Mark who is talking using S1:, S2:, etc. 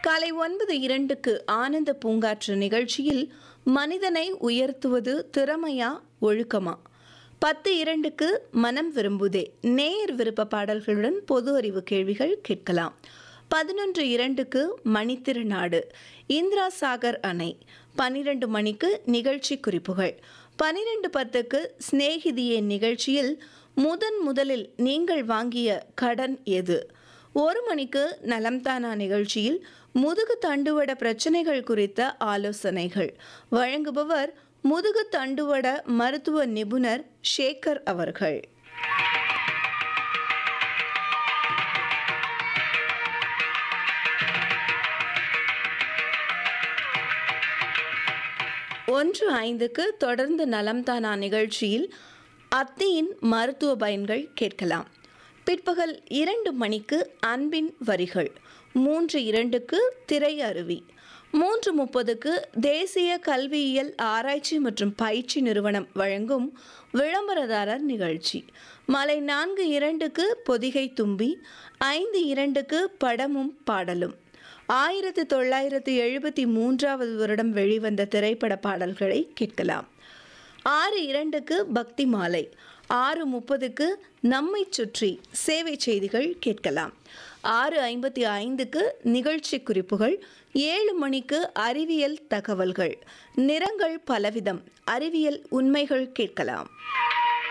S1: காலை ஒன்பது இரண்டுக்கு ஆனந்த பூங்காற்று நிகழ்ச்சியில் மனிதனை உயர்த்துவது திறமையா ஒழுக்கமா பத்து இரண்டுக்கு மனம் விரும்புதே நேர் விருப்ப பாடல்களுடன் பொது அறிவு கேள்விகள் கேட்கலாம் பதினொன்று இரண்டுக்கு மணித்திருநாடு இந்திரா சாகர் அணை பன்னிரண்டு மணிக்கு நிகழ்ச்சி குறிப்புகள் பன்னிரண்டு பத்துக்கு சிநேகிதியே நிகழ்ச்சியில் முதன் முதலில் நீங்கள் வாங்கிய கடன் எது ஒரு மணிக்கு நலம்தானா நிகழ்ச்சியில் முதுகு தண்டுவட பிரச்சனைகள் குறித்த ஆலோசனைகள் வழங்குபவர் முதுகு தண்டுவட மருத்துவ நிபுணர் ஷேகர் அவர்கள் ஒன்று ஐந்துக்கு தொடர்ந்து நலம்தானா நிகழ்ச்சியில் அத்தியின் மருத்துவ பயன்கள் கேட்கலாம் பிற்பகல் இரண்டு மணிக்கு அன்பின் வரிகள் மூன்று இரண்டுக்கு திரை அருவி மூன்று முப்பதுக்கு தேசிய கல்வியியல் ஆராய்ச்சி மற்றும் பயிற்சி நிறுவனம் வழங்கும் விளம்பரதாரர் நிகழ்ச்சி மாலை நான்கு இரண்டுக்கு பொதிகை தும்பி ஐந்து இரண்டுக்கு படமும் பாடலும் ஆயிரத்தி தொள்ளாயிரத்தி எழுபத்தி மூன்றாவது வருடம் வெளிவந்த திரைப்பட பாடல்களை கேட்கலாம் ஆறு இரண்டுக்கு பக்தி மாலை ஆறு முப்பதுக்கு நம்மை சுற்றி சேவை செய்திகள் கேட்கலாம் ஆறு ஐம்பத்தி ஐந்துக்கு நிகழ்ச்சி குறிப்புகள் ஏழு மணிக்கு அறிவியல் தகவல்கள் நிறங்கள் பலவிதம் அறிவியல் உண்மைகள் கேட்கலாம்